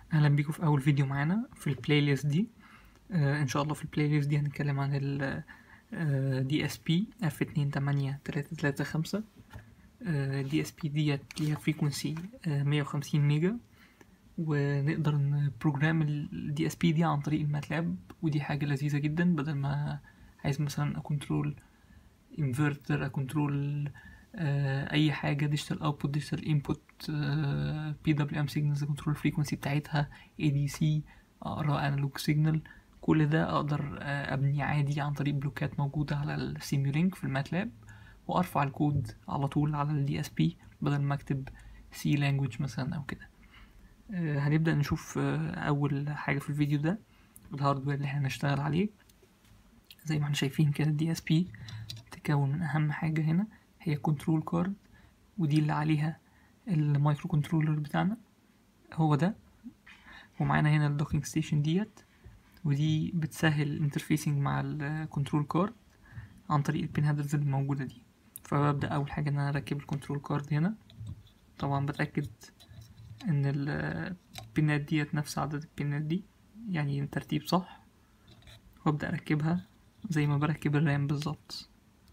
اهلا بيكم في اول فيديو معانا في البلاي ليست دي آه ان شاء الله في البلاي ليست دي هنتكلم عن ال دي اس بي اف اتنين تمانية تلاتة تلاتة خمسة دي اس بي ديت ليها فريكونسي مية وخمسين ميجا ونقدر نبروجرام الدي اس بي دي عن طريق الماتلاب ودي حاجة لذيذة جدا بدل ما عايز مثلا اكنترول انفرتر اكنترول اي حاجه ديجيتال اوتبوت ديجيتال انبوت بي دبليو ام سيجنالز كنترول الفريكونسي بتاعتها اي دي سي اقرا انالوج سيجنال كل ده اقدر ابني عادي عن طريق بلوكات موجوده على السيميولينك في الماتلاب وارفع الكود على طول على الدي اس بي بدل ما اكتب سي لانجويج مثلا او كده هنبدا نشوف اول حاجه في الفيديو ده الهاردوير اللي احنا هنشتغل عليه زي ما احنا شايفين كده الدي اس بي تتكون من اهم حاجه هنا هي كنترول كارد ودي اللي عليها المايكرو كنترولر بتاعنا هو ده ومعانا هنا الدوكينج ستيشن ديت ودي بتسهل الانترفيسنج مع الكنترول كارد عن طريق البين هيدرز اللي موجوده دي فببدا اول حاجه ان انا اركب الكنترول كارد هنا طبعا بتاكد ان البينات ديت نفس عدد البينات دي يعني الترتيب صح وابدا اركبها زي ما بركب الرام بالظبط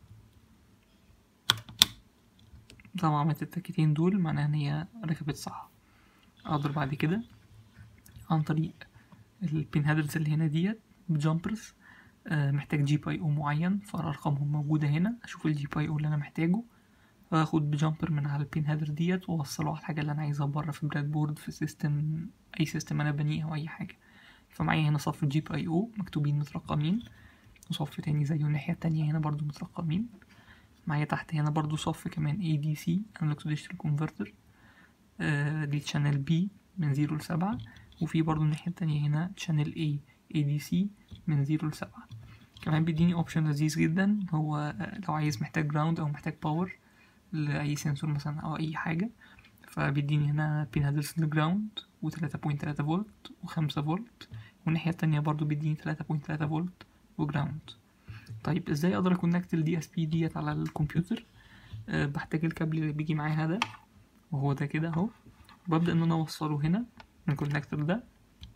طبعا عملت التكتين دول معناها ان هي ركبت صح اقدر بعد كده عن طريق البين هيدرز اللي هنا ديت بجامبرز آه محتاج جي باي او معين فارقامهم موجودة هنا اشوف الجي باي او اللي انا محتاجه واخد بجامبر من على البين هيدر ديت واوصله على الحاجة اللي انا عايزها بره في براد بورد في سيستم اي سيستم انا بنيه او اي حاجة فمعايا هنا صف جي باي او مكتوبين مترقمين وصف تاني زيه الناحية التانية هنا برضو مترقمين معايا تحت هنا برضو صف كمان ADC Analog to Digital Converter آه دي channel B من زيرو لسبعة وفي برضو الناحية التانية هنا channel A ADC من زيرو لسبعة كمان بيديني اوبشن لذيذ جدا هو لو عايز محتاج جراوند او محتاج باور لأي سنسور مثلا او اي حاجة فبيديني هنا بين هيدرز للجراوند وتلاتة بوينت تلاتة فولت وخمسة فولت والناحية التانية برضو بيديني تلاتة بوينت تلاتة فولت وجراوند طيب ازاي اقدر اكونكت الدي اس بي ديت على الكمبيوتر أه بحتاج الكابل اللي بيجي معاها ده وهو ده كده اهو وببدا ان انا اوصله هنا من الكونكتور ده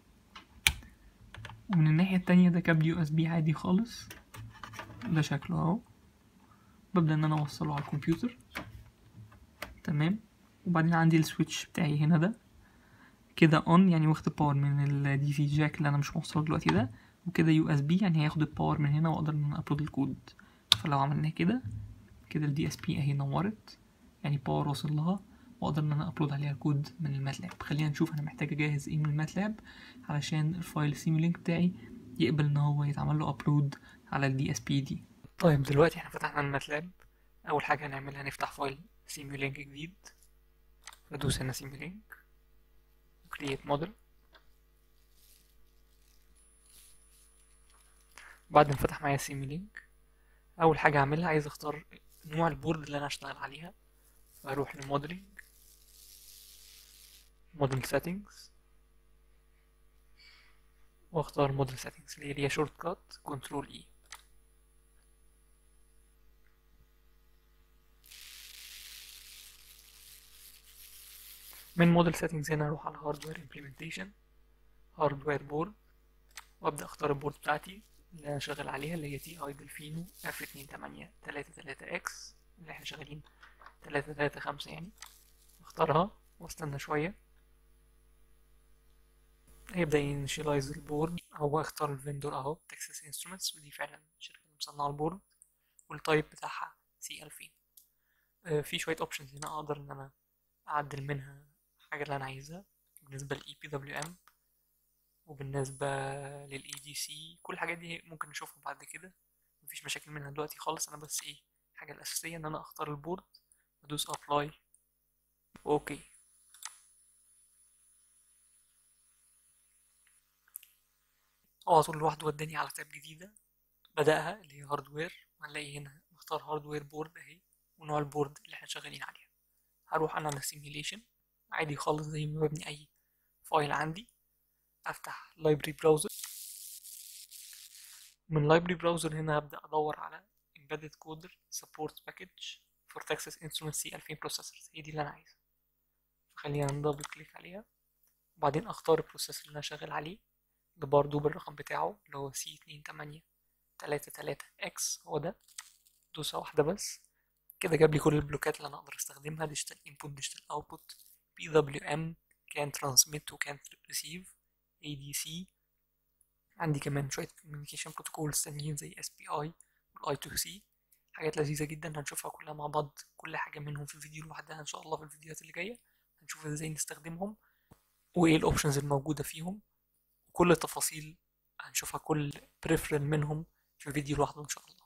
ومن الناحية التانية ده كابل يو اس بي عادي خالص ده شكله اهو ببدأ ان انا اوصله على الكمبيوتر تمام وبعدين عندي السويتش بتاعي هنا ده كده اون يعني واخد باور من الدي سي جاك اللي انا مش موصله دلوقتي ده وكده يو اس بي يعني هياخد الباور من هنا واقدر ان انا ابلود الكود فلو عملنا كده كده الدي اس بي اهي نورت يعني باور واصل لها واقدر ان انا ابلود عليها الكود من الماتلاب خلينا نشوف انا محتاج اجهز ايه من الماتلاب علشان الفايل سيميلينك بتاعي يقبل ان هو يتعمل له ابلود على الدي اس بي دي طيب دلوقتي احنا فتحنا الماتلاب اول حاجه هنعملها نفتح فايل سيميلينك جديد بدوس هنا سيميلينك create model بعد ما فتح معايا سيمي لينك اول حاجه هعملها عايز اختار نوع البورد اللي انا هشتغل عليها فاروح لموديلنج موديل سيتنجز واختار موديل سيتنجز اللي هي شورت كات كنترول اي من موديل سيتنجز هنا اروح على هاردوير امبلمنتيشن هاردوير بورد وابدا اختار البورد بتاعتي اللي انا شغال عليها اللي هي تي اي دلفينو اف اتنين تمانية تلاتة تلاتة اكس اللي احنا شغالين تلاتة تلاتة خمسة يعني اختارها واستنى شوية هيبدأ ينشيلايز البورد هو اختار الفندور اهو تكساس انسترومنتس ودي فعلا الشركة اللي مصنعة البورد والتايب بتاعها سي الفين اه في شوية اوبشنز هنا اقدر ان انا اعدل منها الحاجة اللي انا عايزها بالنسبة للاي بي دبليو ام وبالنسبة للاي دي سي كل الحاجات دي ممكن نشوفها بعد كده مفيش مشاكل منها دلوقتي خالص انا بس ايه الحاجة الأساسية ان انا اختار البورد وادوس ابلاي اوكي هو على طول لوحده وداني على تاب جديدة بدأها اللي هي هاردوير وهنلاقي هنا بختار هاردوير بورد اهي ونوع البورد اللي احنا شغالين عليها هروح انا على سيميليشن عادي خالص زي ما ببني اي فايل عندي افتح لايبرري براوزر من لايبرري براوزر هنا هبدأ ادور على embedded coder support package for Texas Instruments C2000 processors هي دي اللي انا عايزها فخلينا ندبل كليك عليها وبعدين اختار البروسيسور اللي انا شغال عليه ده برضه بالرقم بتاعه اللي هو سي اتنين تمانية تلاتة تلاتة اكس هو ده دوسة واحدة بس كده جاب لي كل البلوكات اللي انا اقدر استخدمها ديجيتال انبوت ديجيتال اوتبوت بي دبليو ام كان ترانسميت وكان ريسيف اي دي سي عندي كمان شوية communication protocols تانيين زي اس بي اي والاي تو سي حاجات لذيذة جدا هنشوفها كلها مع بعض كل حاجة منهم في فيديو لوحدها ان شاء الله في الفيديوهات اللي جاية هنشوف ازاي نستخدمهم وايه الاوبشنز الموجودة فيهم وكل التفاصيل هنشوفها كل بريفرال منهم في فيديو لوحده ان شاء الله